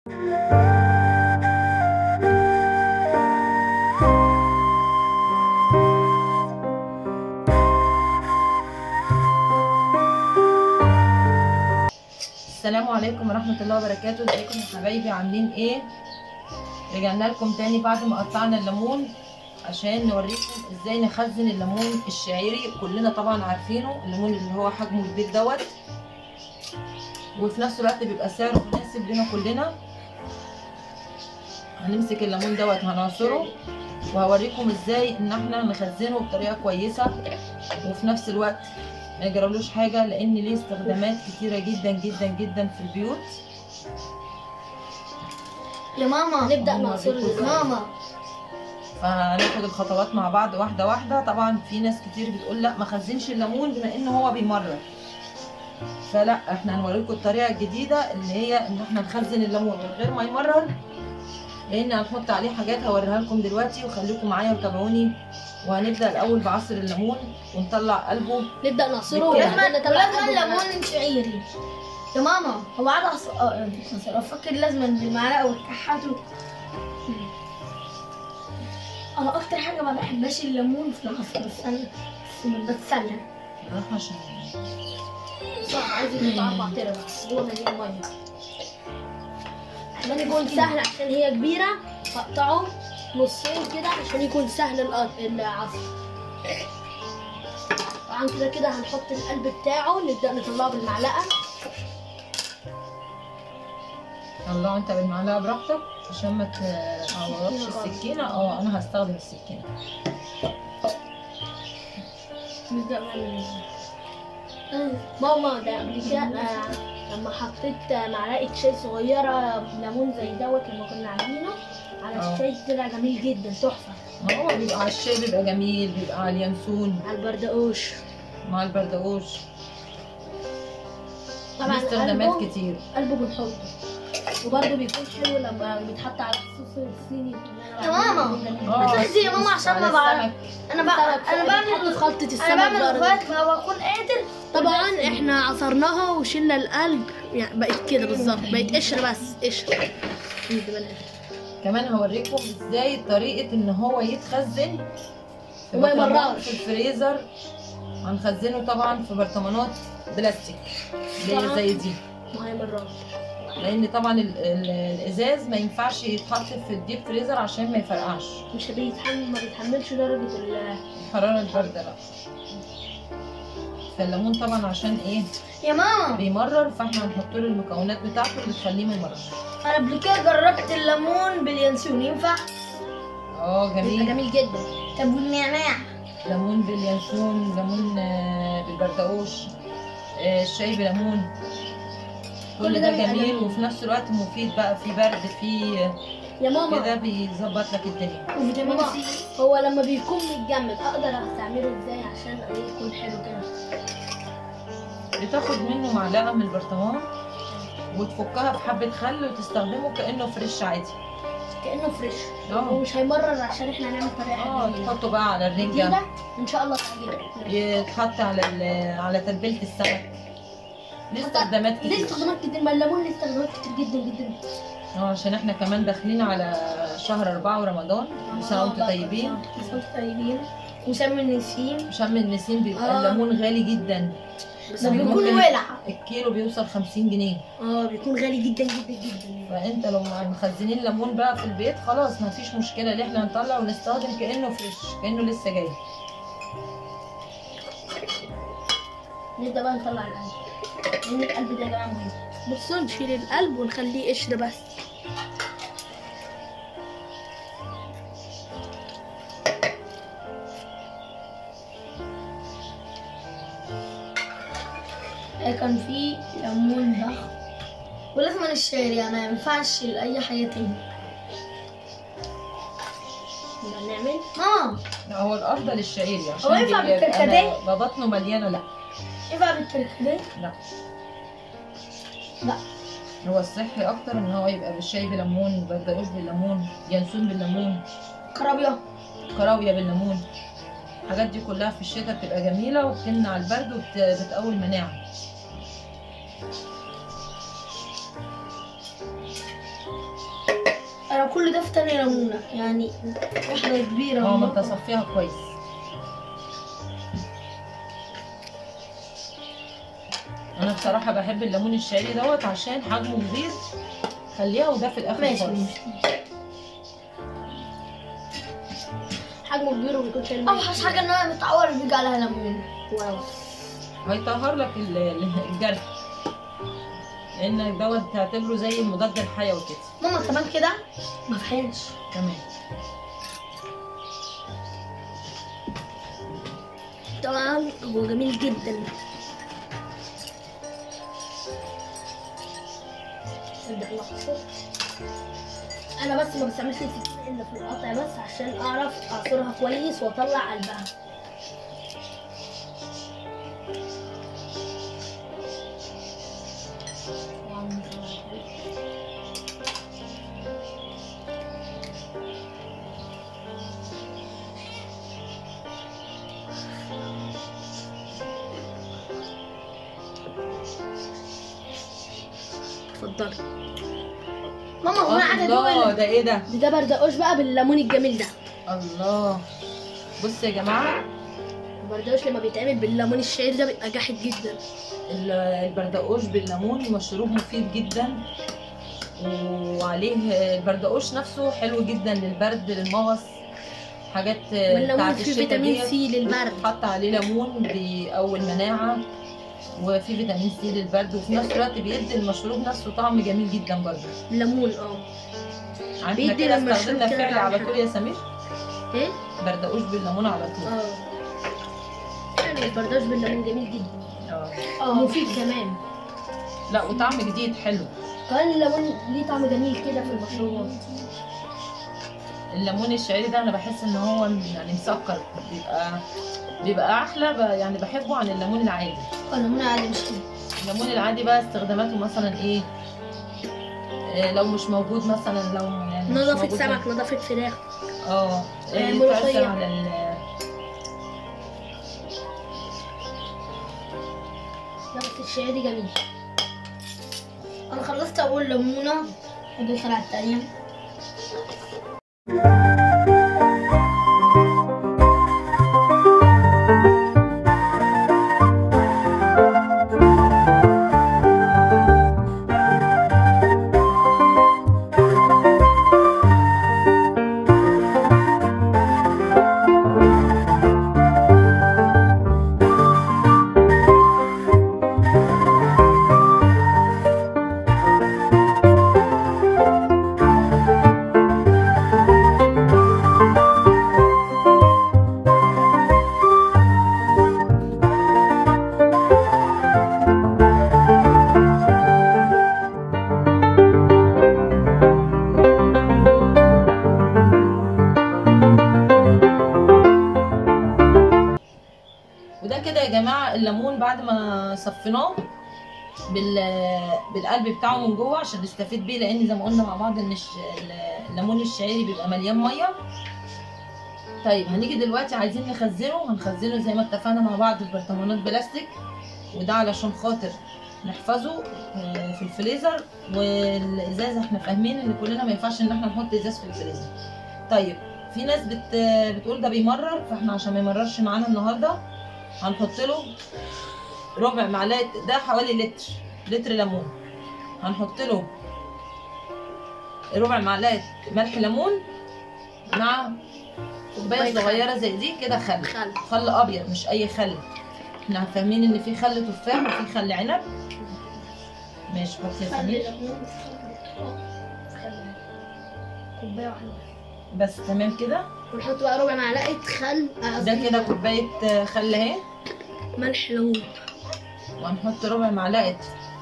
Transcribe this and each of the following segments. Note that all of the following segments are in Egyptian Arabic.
السلام عليكم ورحمة الله وبركاته ازيكم يا حبايبي عاملين ايه رجعنا لكم تاني بعد ما قطعنا الليمون عشان نوريكم ازاي نخزن الليمون الشعيري كلنا طبعا عارفينه الليمون اللي هو حجمه كبير دوت وفي نفس الوقت بيبقى سعره مناسب لنا كلنا هنمسك الليمون دوت هنعصره وهوريكم ازاي ان احنا نخزنه بطريقه كويسه وفي نفس الوقت ما يجرالوش حاجه لان ليه استخدامات كتيره جدا جدا جدا في البيوت يا ماما نبدأ هم نعصر بيكونوا الليمون. ماما فهناخد الخطوات مع بعض واحده واحده طبعا في ناس كتير بتقول لا ما خزنش الليمون بما ان هو بيمرر فلا احنا هنوريكم الطريقه الجديده اللي هي ان احنا نخزن الليمون من غير ما يمرر لان هنحط عليه حاجات هوريها لكم دلوقتي وخليكم معايا وتابعوني وهنبدا الاول بعصر الليمون ونطلع قلبه نبدأ نعصره بالكده. ونبدأ لازم نطلع لازم قلبه ليمون شعيري يا ماما هو عاد عص... اه عصر. افكر لازم بالمعلقه وتكحته انا اكتر حاجه ما بحبهاش الليمون في العصر بس انا بس بتسلى نروح عشان صح عايز يقطع أربع تربع جوه مليان مية عشان يكون سهل عشان هي كبيرة فاقطعه نصين كده عشان يكون سهل الق- العصر طبعا كده كده هنحط القلب بتاعه نبدأ نطلعه بالمعلقة طلعه انت بالمعلقه براحتك عشان ما تعورش السكينه اه انا هستخدم السكينه نبدأ نعمل ماما ده قبل كده آه، لما حطيت معلقة شاي صغيرة ليمون زي دوت لما كنا عاملينه على اه. الشاي طلع جميل جدا تحفة ما هو بيبقى على الشاي بيبقى جميل بيبقى على اليانسون على البردقوش مع البردقوش طبعا ليه استخدامات قلبه كتير قلبه بنحطه وبرضه بيكون حلو لما بيتحط على الصوص الصيني يا ماما. اه بتحسي يا ماما عشان ما على بعرف السمك. انا بقى انا بعمل خلطة السمك انا بعمل برضه. اخوات ما بكون قادر طبعا احنا عصرناها وشلنا القلب يعني بقت كده بالظبط بقت قشر بس قشر كمان هوريكم ازاي طريقه ان هو يتخزن في وما برطمان يمررش. في الفريزر هنخزنه طبعا في برطمانات بلاستيك اللي هي طبعاً. زي دي ما هي مرات لان طبعا ال- ال- الازاز ما ينفعش يتحط في الديب فريزر عشان ما يفرقعش مش بيتحمل ما بيتحملش درجة ال الحراره البارده لا فالليمون طبعا عشان ايه يا ماما بيمرر فاحنا هنحط له المكونات بتاعته اللي تخليه ما يمررش انا قبل كده جربت الليمون باليانسون ينفع اه بيبقى جميل جميل جدا طب والنعناع ليمون باليانسون ليمون آه، بالبردقوش آه، الشاي بليمون كل كل ده ده بيبقى جميل جميل. وفي نفس الوقت مفيد بقى في برد في يا ماما كده بيظبط لك الدنيا وفيتامين ماما، سي هو لما بيكون متجمد اقدر استعمله ازاي عشان يكون حلو كده بتاخد منه معلقه من البرطمان وتفكها بحبه خل وتستخدمه كانه فريش عادي كانه فريش اه ومش هيمرر عشان احنا هنعمل طريقه اه جديدة. تحطه بقى على الرنجه جديده ان شاء الله تعجبك يتحط على ال- على تتبيله السمك ليه استخدامات ليه كتير استخدامات كتير ما الليمون ليه استخدامات كتير جدا جدا اه عشان احنا كمان داخلين على شهر أربعة ورمضان كل سنة وانتم طيبين كل سنه وانتم طيبين وسم النسيم شم النسيم بيبقى آه. الليمون غالي جدا بس ده يعني بيكون ممكن ولع الكيلو بيوصل 50 جنيه اه بيكون غالي جدا جدا جدا فانت لو مخزنين ليمون بقى في البيت خلاص ما فيش مشكله ان احنا نطلع ونستخدم كانه فريش كانه لسه جاي نبدا بقى نطلع القلب لان القلب ده يا جماعه مهم بصوا نشيل القلب ونخليه قشر بس كان في ليمون ضخم ولازم الشعري يعني ما ينفعش لاي حاجه تاني نبدا نعمل ماما لا هو الافضل الشعيري عشان هو ينفع بيبقى بالكركديه؟ بيبقى بطنه مليانه لا ينفع بالكركديه لا لا هو الصحي اكتر ان هو يبقى بالشاي بليمون بردقوش بالليمون ينسون بالليمون كرابيا كراويه بالليمون الحاجات دي كلها في الشتاء بتبقى جميله وبتمنع البرد وبتقوي المناعه انا كل ده في تاني ليمونه يعني واحده كبيره اه ما والله. انت صفيها كويس انا بصراحه بحب الليمون الشعري دوت عشان حجمه كبير خليها وده في الاخر ماشي خالص ماشي حجمه كبير وبيكون شايل اوحش حاجه ان انا متعور بيجي عليها ليمون واو هيطهر لك ال- ال- الجرح لان دوت تعتبره زي المضاد الحيوي كده ماما كمان كده ما فيهاش تمام طبعا هو جميل جدا تصدق لحظه انا بس ما بستعملش السكينه الا في القطع بس عشان اعرف اعصرها كويس واطلع قلبها اتفضلي ماما هو انا قاعده الله ادوق ده ايه ده ده بردقوش بقى بالليمون الجميل ده الله بص يا جماعه البردقوش لما بيتعمل بالليمون الشعير ده بيبقى جاحد جدا ال- البردقوش بالليمون مشروب مفيد جدا وعليه البردقوش نفسه حلو جدا للبرد للمغص حاجات والليمون بتاعت فيه الشتا فيتامين ديت سي للبرد بيتحط عليه ليمون بيقوي المناعة وفي فيتامين سي للبرد وفي نفس الوقت بيدي المشروب نفسه طعم جميل جدا برضه الليمون اه احنا بيدي كده للمشروب استخدمنا كده الفعل على طعم طول يا سمير ايه بردقوش بالليمون على طول اه يعني البردقوش بالليمون جميل جدا اه اه مفيد كمان لا وطعم جديد حلو كمان الليمون ليه طعم جميل كده في المشروبات الليمون الشعري ده انا بحس ان هو يعني مسكر بيبقى بيبقى احلى ب- يعني بحبه عن الليمون العادي الليمون عادي مش كده الليمون العادي بقى استخداماته مثلا ايه آه، لو مش موجود مثلا لو يعني مش نظافة موجود سمك نظافة فراخ اه آه، يتأثر ملوخية. على ال نظافة الشعير جميل انا خلصت اول ليمونه ودخل على التانية وده كده يا جماعه الليمون بعد ما صفيناه بال بالقلب بتاعه من جوه عشان نستفيد بيه لان زي ما قلنا مع بعض ان الش- الليمون الشعيري بيبقى مليان ميه طيب هنيجي دلوقتي عايزين نخزنه هنخزنه زي ما اتفقنا مع بعض في برطمانات بلاستيك وده علشان خاطر نحفظه آه، في الفريزر والازاز احنا فاهمين ان كلنا ما ينفعش ان احنا نحط ازاز في الفريزر طيب في ناس بت بتقول ده بيمرر فاحنا عشان ما يمررش معانا النهارده هنحط له ربع معلقه ده حوالي لتر لتر ليمون هنحط له ربع معلقه ملح ليمون مع كوبايه كوباية صغيره زي دي كده خل خل خل ابيض مش اي خل احنا فاهمين ان في خل تفاح وفي خل عنب ماشي حط يا خل سمير ليمون خل كوباية واحدة بس تمام كده ونحط بقى ربع معلقة خل آه، ده قصدي كده كوبايه آه، خل اهي ملح ليمون وهنحط ربع معلقه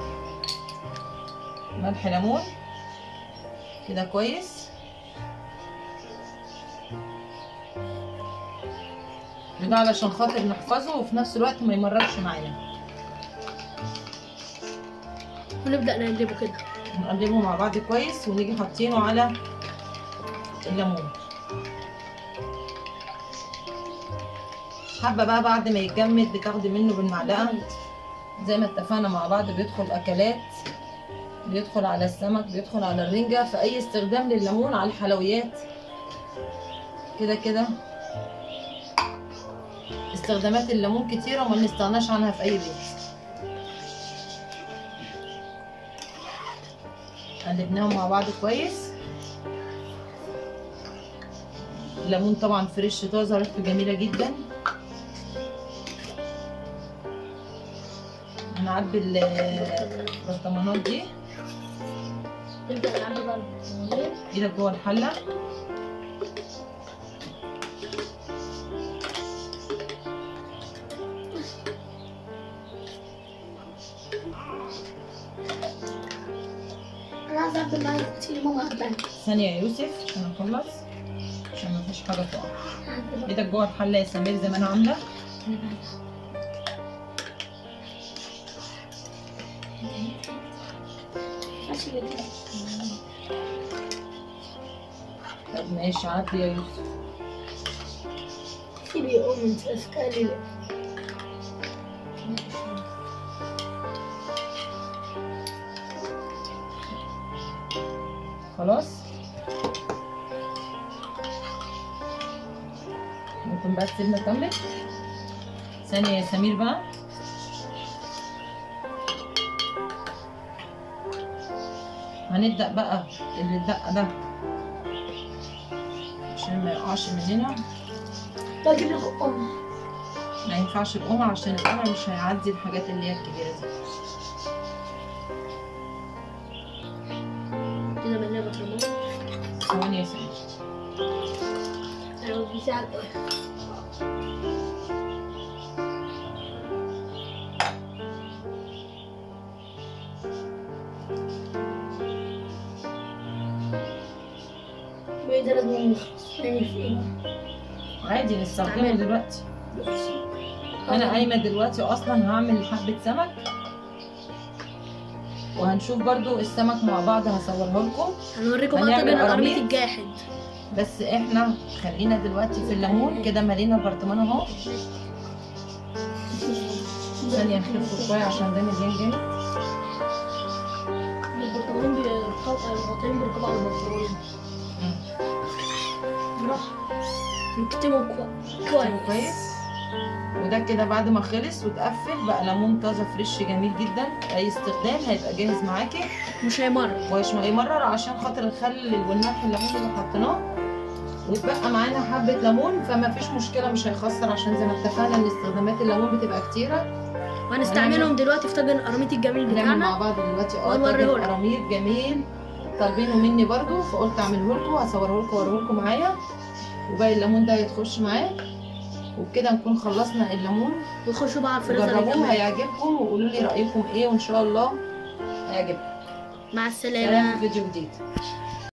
ملح ليمون كده كويس وده علشان خاطر نحفظه وفي نفس الوقت ما يمررش معانا ونبدأ نقلبه كده نقلبه مع بعض كويس ونيجي حاطينه على الليمون حابه بقى بعد ما يتجمد بتاخدي منه بالمعلقه زي ما اتفقنا مع بعض بيدخل اكلات بيدخل على السمك بيدخل على الرنجة في أي استخدام لليمون على الحلويات كده كده استخدامات الليمون كتيرة وما نستغناش عنها في أي بيت قلبناهم مع بعض كويس الليمون طبعا فريش طازة ريحته جميلة جدا هنعبي البرطمانات دي نبدأ نعبي بقى البطاطين. ايدك جوه الحلة انا عايزه اعمل معايا كتير ماما عبان ثانية يا يوسف عشان اخلص عشان ما فيش حاجة تقع ايدك جوه الحلة يا سمير زي ما انا عاملة ماشي كده طب ماشي عدي يا يوسف في بيقوم من تفكاري خلاص ممكن بقى تسيبنا نكمل ثانية يا سمير بقى هنبدأ بقى اللي الدقة ده عشان ما يقعش مننا بجيب لك ام ما ينفعش القمع عشان القمع مش هيعدي الحاجات اللي هي الكبيرة دي كده بنلاقي بطرمان ثواني يا سمير انا بيساعد بيقدر لازم نخلص نعمل في ايه عادي نستخدمه تعمل. دلوقتي انا قايمه دلوقتي اصلا هعمل حبه سمك وهنشوف برضو السمك مع بعض هصوره لكم هنوريكم بقى هنعمل طاجن قراميط. القرميط الجاحد بس احنا خلينا دلوقتي في الليمون كده مالينا البرطمان اهو ثانيه نخفه شويه عشان ده مليان جامد البرطمان بيركب البطارين بيركبوا على البرطمان براحة نكتمه كويس كويس كويس وده كده بعد ما خلص واتقفل بقى ليمون طازه فريش جميل جدا اي استخدام هيبقى جاهز معاكي مش هيمر ومش يمرر عشان خاطر الخل والملح الليمون اللي حطيناه واتبقى معانا حبه ليمون فما فيش مشكله مش هيخسر عشان زي ما اتفقنا ان استخدامات الليمون بتبقى كتيره وهنستعملهم دلوقتي في طاجن القرميط الجميل هنعمل مع بتاعنا بعض دلوقتي اه وهنوريه طاجن لك. قراميط جميل طالبينه مني برضو فقلت اعمله لكم هصوره لكم واوريه لكم معايا وباقي الليمون ده هيتخش معاه وبكده نكون خلصنا الليمون ونخشوا بقى على الفريزر جربوه الجميل هيعجبكم وقولوا لي رايكم ايه وان شاء الله هيعجبكم مع سلام السلامة في فيديو جديد